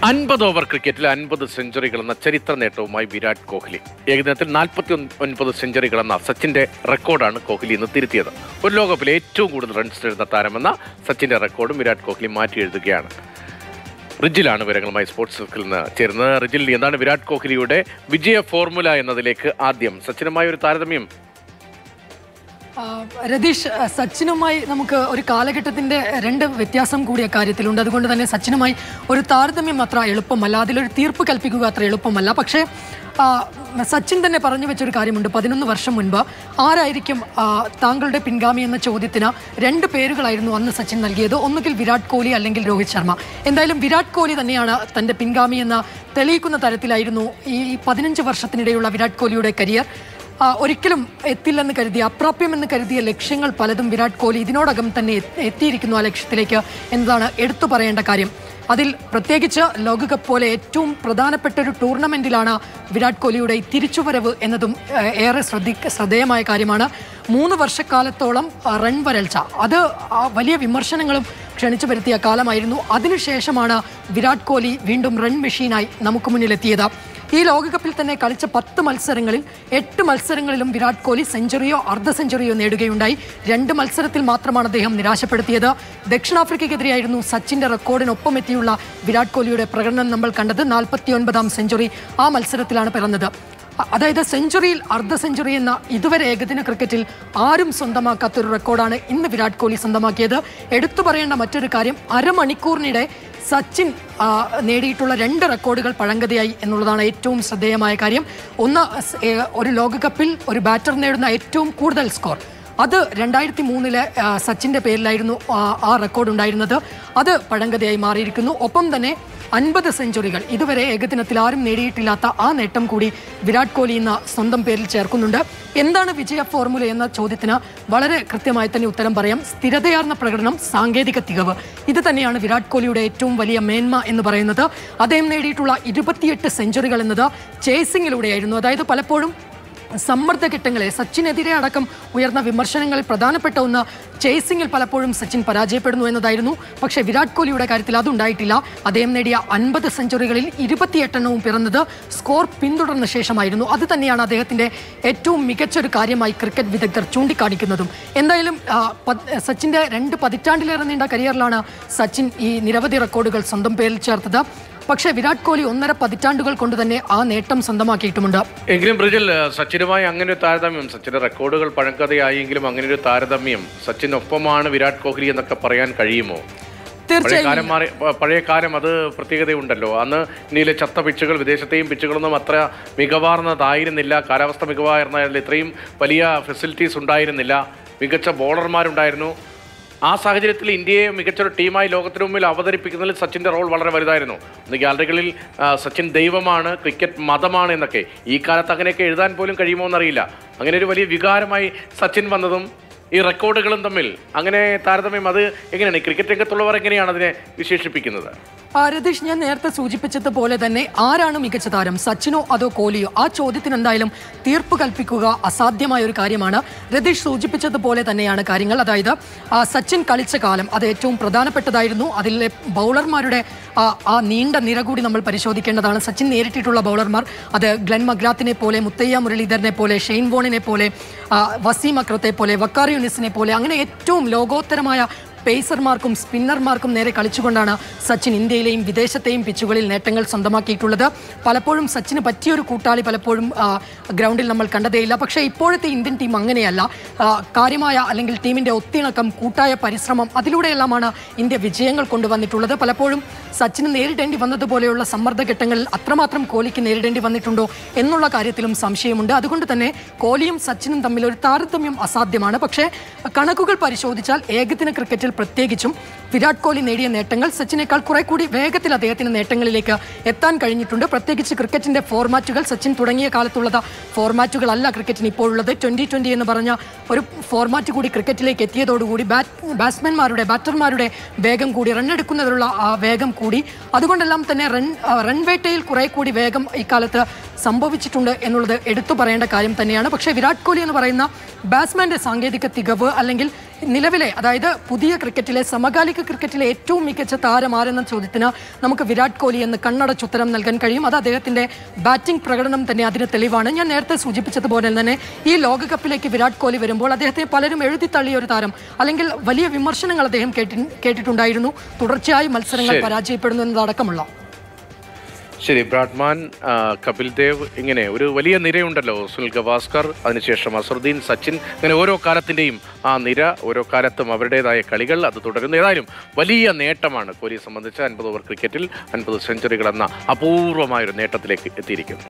അൻപത് ഓവർ ക്രിക്കറ്റിൽ അൻപത് സെഞ്ചുറികൾ എന്ന ചരിത്ര നേട്ടവുമായി വിരാട് കോഹ്ലി ഏകദിനത്തിൽ നാൽപ്പത്തി ഒൻപത് സെഞ്ചുറികൾ എന്ന സച്ചിന്റെ റെക്കോർഡാണ് കോഹ്ലി ഇന്ന് തിരുത്തിയത് ഒരു ലോകകപ്പിലെ ഏറ്റവും കൂടുതൽ റൺസ് നേടുന്ന താരമെന്ന സച്ചിന്റെ റെക്കോർഡും വിരാട് കോഹ്ലി മാറ്റി എഴുതുകയാണ് റിജിലാണ് വിവരങ്ങളുമായി സ്പോർട്സ് സർക്കിളിൽ നിന്ന് ചേരുന്നത് റിജിൽ എന്താണ് വിരാട് കോഹ്ലിയുടെ വിജയ ഫോർമുല എന്നതിലേക്ക് ആദ്യം സച്ചിനുമായ ഒരു താരതമ്യം ആ, രതീഷ് ആ, സച്ചിനുമായി നമുക്ക് ഒരു കാലഘട്ടത്തിന്റെ രണ്ട് വ്യത്യാസം കൂടിയ കാര്യത്തിലുണ്ട് അതുകൊണ്ട് തന്നെ സച്ചിനുമായി ഒരു താരതമ്യം അത്ര എളുപ്പമല്ല അതിലൊരു തീർപ്പ് കൽപ്പിക്കുക അത്ര എളുപ്പമല്ല പക്ഷേ ആ, സച്ചിൻ തന്നെ പറഞ്ഞു വെച്ചൊരു കാര്യമുണ്ട് പതിനൊന്ന് വർഷം മുൻപ് ആരായിരിക്കും ആ, താങ്കളുടെ പിൻഗാമി എന്ന ചോദ്യത്തിന് രണ്ട് പേരുകളായിരുന്നു അന്ന് സച്ചിൻ നൽകിയത് ഒന്നുകിൽ വിരാട് കോഹ്ലി അല്ലെങ്കിൽ രോഹിത് ശർമ്മ എന്തായാലും വിരാട് കോഹ്ലി തന്നെയാണ് തൻ്റെ പിൻഗാമി എന്ന് തെളിയിക്കുന്ന തരത്തിലായിരുന്നു ഈ പതിനഞ്ച് വർഷത്തിനിടെയുള്ള വിരാട് കോഹ്ലിയുടെ കരിയർ ആ, ഒരിക്കലും എത്തില്ലെന്ന് കരുതിയ അപ്രാപ്യമെന്ന് കരുതിയ ലക്ഷ്യങ്ങൾ പലതും വിരാട് കോഹ്ലി ഇതിനോടകം തന്നെ എത്തി- എത്തിയിരിക്കുന്നു ആ ലക്ഷ്യത്തിലേക്ക് എന്നതാണ് എടുത്തു പറയേണ്ട കാര്യം അതിൽ പ്രത്യേകിച്ച് ലോകകപ്പ് പോലെ ഏറ്റവും പ്രധാനപ്പെട്ട ഒരു ടൂർണമെന്റിലാണ് വിരാട് കോഹ്ലിയുടെ ഈ തിരിച്ചുവരവ് എന്നതും ആ, ഏറെ ശ്രദ്ധി ശ്രദ്ധേയമായ കാര്യമാണ് മൂന്ന് വർഷക്കാലത്തോളം ആ, റൺ വരൾച്ച അത് ആ, വലിയ വിമർശനങ്ങളും ക്ഷണിച്ചു വരുത്തിയ കാലമായിരുന്നു അതിനുശേഷമാണ് വിരാട് കോഹ്ലി വീണ്ടും റൺ മെഷീനായി നമുക്ക് മുന്നിലെത്തിയത് ഈ ലോകകപ്പിൽ തന്നെ കളിച്ച പത്ത് മത്സരങ്ങളിൽ എട്ട് മത്സരങ്ങളിലും വിരാട് കോഹ്ലി സെഞ്ചുറിയോ അർദ്ധ സെഞ്ചുറിയോ നേടുകയുണ്ടായി രണ്ട് മത്സരത്തിൽ മാത്രമാണ് അദ്ദേഹം നിരാശപ്പെടുത്തിയത് ദക്ഷിണാഫ്രിക്കയ്ക്കെതിരെയായിരുന്നു സച്ചിന്റെ റെക്കോർഡിനൊപ്പം എത്തിയുള്ള വിരാട് കോഹ്ലിയുടെ പ്രകടനം നമ്മൾ കണ്ടത് നാൽപ്പത്തിയൊൻപതാം സെഞ്ചുറി ആ മത്സരത്തിലാണ് പിറന്നത് അ- അതായത് സെഞ്ചുറിയിൽ അർദ്ധ സെഞ്ചുറി എന്ന ഇതുവരെ ഏകദിന ക്രിക്കറ്റിൽ ആരും സ്വന്തമാക്കാത്ത ഒരു റെക്കോർഡാണ് ഇന്ന് വിരാട് കോഹ്ലി സ്വന്തമാക്കിയത് എടുത്തു പറയേണ്ട മറ്റൊരു കാര്യം അരമണിക്കൂറിനിടെ സച്ചിൻ ആ, നേടിയിട്ടുള്ള രണ്ട് റെക്കോർഡുകൾ പഴങ്കതയായി എന്നുള്ളതാണ് ഏറ്റവും ശ്രദ്ധേയമായ കാര്യം ഒന്ന് സ്- ഏ, ഒരു ലോകകപ്പിൽ ഒരു ബാറ്റർ നേടുന്ന ഏറ്റവും കൂടുതൽ സ്കോർ അത് രണ്ടായിരത്തി മൂന്നിലെ സച്ചിൻ്റെ പേരിലായിരുന്നു ആ, ആ റെക്കോർഡ് ഉണ്ടായിരുന്നത് അത് പഴങ്കതയായി മാറിയിരിക്കുന്നു ഒപ്പം തന്നെ അൻപത് സെഞ്ചുറികൾ ഇതുവരെ ഏകദിനത്തിൽ ആരും നേടിയിട്ടില്ലാത്ത ആ നേട്ടം കൂടി വിരാട് കോഹ്ലി ഇന്ന് സ്വന്തം പേരിൽ ചേർക്കുന്നുണ്ട് എന്താണ് വിജയ ഫോർമുല എന്ന ചോദ്യത്തിന് വളരെ കൃത്യമായി തന്നെ ഉത്തരം പറയാം സ്ഥിരതയാർന്ന പ്രകടനം സാങ്കേതിക തികവ് ഇത് തന്നെയാണ് വിരാട് കോഹ്ലിയുടെ ഏറ്റവും വലിയ മേന്മ എന്ന് പറയുന്നത് അദ്ദേഹം നേടിയിട്ടുള്ള ഇരുപത്തിയെട്ട് സെഞ്ചുറികൾ എന്നത് ചേസിങ്ങിലൂടെയായിരുന്നു അതായത് പലപ്പോഴും സമ്മർദ്ദഘട്ടങ്ങളെ സച്ചിനെതിരെ അടക്കം ഉയർന്ന വിമർശനങ്ങളിൽ പ്രധാനപ്പെട്ട ഒന്ന് ചേസിങ്ങിൽ പലപ്പോഴും സച്ചിൻ പരാജയപ്പെടുന്നു എന്നതായിരുന്നു പക്ഷേ വിരാട് കോഹ്ലിയുടെ കാര്യത്തിൽ അതുണ്ടായിട്ടില്ല അദ്ദേഹം നേടിയ അൻപത് സെഞ്ചുറികളിൽ ഇരുപത്തിയെട്ടെണ്ണവും പിറന്നത് സ്കോർ പിന്തുടർന്ന ശേഷമായിരുന്നു അത് തന്നെയാണ് അദ്ദേഹത്തിന്റെ ഏറ്റവും മികച്ചൊരു കാര്യമായി ക്രിക്കറ്റ് വിദഗ്ധർ ചൂണ്ടിക്കാണിക്കുന്നതും എന്തായാലും ആ, പത്- സച്ചിന്റെ രണ്ട് പതിറ്റാണ്ടിലേറെ നീണ്ട കരിയറിലാണ് സച്ചിൻ ഈ നിരവധി റെക്കോർഡുകൾ സ്വന്തം പേരിൽ ചേർത്തത് പക്ഷേ വിരാട് കോഹ്ലി ഒന്നര പതിറ്റാണ്ടുകൾ കൊണ്ട് തന്നെ ആ നേട്ടം സ്വന്തമാക്കിയിട്ടുമുണ്ട് എങ്കിലും ബ്രിജിൽ സച്ചിനുമായി അങ്ങനെ ഒരു താരതമ്യം സച്ചിന്റെ റെക്കോർഡുകൾ പഴങ്കതയായെങ്കിലും അങ്ങനെ ഒരു താരതമ്യം സച്ചിനൊപ്പമാണ് വിരാട് കോഹ്ലി എന്നൊക്കെ പറയാൻ കഴിയുമോ പഴയ തീർച്ചയായും കാലം മാറി പ- പഴയ കാലം അത് പ്രത്യേകതയുണ്ടല്ലോ അന്ന് ഇന്ത്യയിലെ ചത്ത പിച്ചുകൾ വിദേശത്തെയും പിച്ചുകളൊന്നും അത്ര മികവാർന്നതായിരുന്നില്ല കാലാവസ്ഥ മികവായിരുന്നില്ല ഇത്രയും വലിയ ഫെസിലിറ്റീസ് ഉണ്ടായിരുന്നില്ല മികച്ച ബോളർമാരുണ്ടായിരുന്നു ആ സാഹചര്യത്തിൽ ഇന്ത്യയെ മികച്ചൊരു ടീമായി ലോകത്തിന് മുമ്പിൽ അവതരിപ്പിക്കുന്നതിൽ സച്ചിൻ്റെ റോൾ വളരെ വലുതായിരുന്നു ഇന്ന് ഗാലറികളിൽ ആ, സച്ചിൻ ദൈവമാണ് ക്രിക്കറ്റ് മതമാണ് എന്നൊക്കെ ഈ കാലത്ത് അങ്ങനെയൊക്കെ എഴുതാൻ പോലും കഴിയുമോ എന്നറിയില്ല അങ്ങനെ ഒരു വലിയ വികാരമായി സച്ചിൻ വന്നതും ഈ റെക്കോർഡുകളും തമ്മിൽ അങ്ങനെ താരതമ്യം അത് എങ്ങനെയാണ് ഈ ക്രിക്കറ്റ് രംഗത്തുള്ളവർ എങ്ങനെയാണ് അതിനെ വിശേഷിപ്പിക്കുന്നത് ആ, രതീഷ് ഞാൻ നേരത്തെ സൂചിപ്പിച്ചതുപോലെ തന്നെ ആരാണ് മികച്ച താരം സച്ചിനോ അതോ കോഹ്ലിയോ ആ ചോദ്യത്തിന് എന്തായാലും തീർപ്പ് കൽപ്പിക്കുക അസാധ്യമായ ഒരു കാര്യമാണ് രതീഷ് സൂചിപ്പിച്ചതുപോലെ തന്നെയാണ് കാര്യങ്ങൾ അതായത് ആ, സച്ചിൻ കളിച്ച കാലം അത് ഏറ്റവും പ്രധാനപ്പെട്ടതായിരുന്നു അതിലെ ബൗളർമാരുടെ ആ, ആ നീണ്ട നിര കൂടി നമ്മൾ പരിശോധിക്കേണ്ടതാണ് സച്ചിൻ നേരിട്ടിട്ടുള്ള ബൗളർമാർ അത് ഗ്ലെൻ മഗ്രാത്തിനെ പോലെ മുത്തയ്യ മുരളീധരനെ പോലെ ഷെയ്ൻ വോണിനെ പോലെ ആ, വസീം അക്രത്തെ പോലെ വക്കാർ യൂനിസിനെ പോലെ അങ്ങനെ ഏറ്റവും ലോകോത്തരമായ പേസർമാർക്കും സ്പിന്നർമാർക്കും നേരെ കളിച്ചുകൊണ്ടാണ് സച്ചിൻ ഇന്ത്യയിലെയും വിദേശത്തെയും പിച്ചുകളിൽ നേട്ടങ്ങൾ സ്വന്തമാക്കിയിട്ടുള്ളത് പലപ്പോഴും സച്ചിന് പറ്റിയൊരു കൂട്ടാളി പലപ്പോഴും ആ, ഗ്രൗണ്ടിൽ നമ്മൾ കണ്ടതേയില്ല പക്ഷേ ഇപ്പോഴത്തെ ഇന്ത്യൻ ടീം അങ്ങനെയല്ല ആ, കാര്യമായ അല്ലെങ്കിൽ ടീമിൻ്റെ ഒത്തിണക്കം കൂട്ടായ പരിശ്രമം അതിലൂടെയെല്ലാമാണ് ഇന്ത്യ വിജയങ്ങൾ കൊണ്ടുവന്നിട്ടുള്ളത് പലപ്പോഴും സച്ചിന് നേരിടേണ്ടി വന്നതുപോലെയുള്ള സമ്മർദ്ദഘട്ടങ്ങളിൽ അത്രമാത്രം കോഹ്ലിക്ക് നേരിടേണ്ടി വന്നിട്ടുണ്ടോ എന്നുള്ള കാര്യത്തിലും സംശയമുണ്ട് അതുകൊണ്ട് തന്നെ കോഹ്ലിയും സച്ചിനും തമ്മിൽ ഒരു താരതമ്യം അസാധ്യമാണ് പക്ഷേ കണക്കുകൾ പരിശോധിച്ചാൽ ഏകദിന ക്രിക്കറ്റിൽ പ്രത്യേകിച്ചും വിരാട് കോഹ്ലി നേടിയ നേട്ടങ്ങൾ സച്ചിനേക്കാൾ കുറെ കൂടി വേഗത്തിൽ അദ്ദേഹത്തിന് നേട്ടങ്ങളിലേക്ക് എത്താൻ കഴിഞ്ഞിട്ടുണ്ട് പ്രത്യേകിച്ച് ക്രിക്കറ്റിന്റെ ഫോർമാറ്റുകൾ സച്ചിൻ തുടങ്ങിയ കാലത്തുള്ളത് ഫോർമാറ്റുകളല്ല ക്രിക്കറ്റിന് ഇപ്പോഴുള്ളത് ട്വന്റി ട്വന്റി എന്ന് പറഞ്ഞ ഒരു ഫോർമാറ്റ് കൂടി ക്രിക്കറ്റിലേക്ക് എത്തിയതോടുകൂടി ബാറ്റ് ബാറ്റ്സ്മാൻമാരുടെ ബാറ്റർമാരുടെ വേഗം കൂടി റൺ എടുക്കുന്നതിനുള്ള ആ വേഗം കൂടി അതുകൊണ്ടെല്ലാം തന്നെ റൺ ആ, റൺ വേട്ടയിൽ കുറെ കൂടി വേഗം ഇക്കാലത്ത് സംഭവിച്ചിട്ടുണ്ട് എന്നുള്ളത് എടുത്തു പറയേണ്ട കാര്യം തന്നെയാണ് പക്ഷേ വിരാട് കോഹ്ലി എന്ന് പറയുന്ന ബാറ്റ്സ്മാന്റെ സാങ്കേതിക തികവ് അല്ലെങ്കിൽ നിലവിലെ അതായത് പുതിയ ക്രിക്കറ്റിലെ സമകാലിക ക്രിക്കറ്റിലെ ഏറ്റവും മികച്ച താരം ആരെന്ന ചോദ്യത്തിന് നമുക്ക് വിരാട് കോഹ്ലി എന്ന് കണ്ണടച്ചുത്തരം നൽകാൻ കഴിയും അത് അദ്ദേഹത്തിന്റെ ബാറ്റിംഗ് പ്രകടനം തന്നെ അതിന് തെളിവാണ് ഞാൻ നേരത്തെ സൂചിപ്പിച്ചതുപോലെ തന്നെ ഈ ലോകകപ്പിലേക്ക് വിരാട് കോഹ്ലി വരുമ്പോൾ അദ്ദേഹത്തെ പലരും എഴുതി തള്ളിയ ഒരു താരം അല്ലെങ്കിൽ വലിയ വിമർശനങ്ങൾ അദ്ദേഹം കേട്ടി കേട്ടിട്ടുണ്ടായിരുന്നു തുടർച്ചയായി മത്സരങ്ങൾ പരാജയപ്പെടുന്നു എന്നതടക്കമുള്ള ശരി ബ്രാഡ്മാൻ ആ, കപിൽ ദേവ് ഇങ്ങനെ ഒരു വലിയ നിരയുണ്ടല്ലോ സുനിൽ ഗവാസ്കർ അതിനുശേഷം അസറുദ്ദീൻ സച്ചിൻ ഇങ്ങനെ ഓരോ കാലത്തിൻ്റെയും ആ നിര ഓരോ കാലത്തും അവരുടേതായ കളികൾ അത് തുടരുന്നു ഏതായാലും വലിയ നേട്ടമാണ് കോഹ്ലിയെ സംബന്ധിച്ച് അൻപത് ഓവർ ക്രിക്കറ്റിൽ അൻപത് സെഞ്ചുറികൾ എന്ന അപൂർവമായൊരു നേട്ടത്തിലേക്ക് എത്തിയിരിക്കുന്നു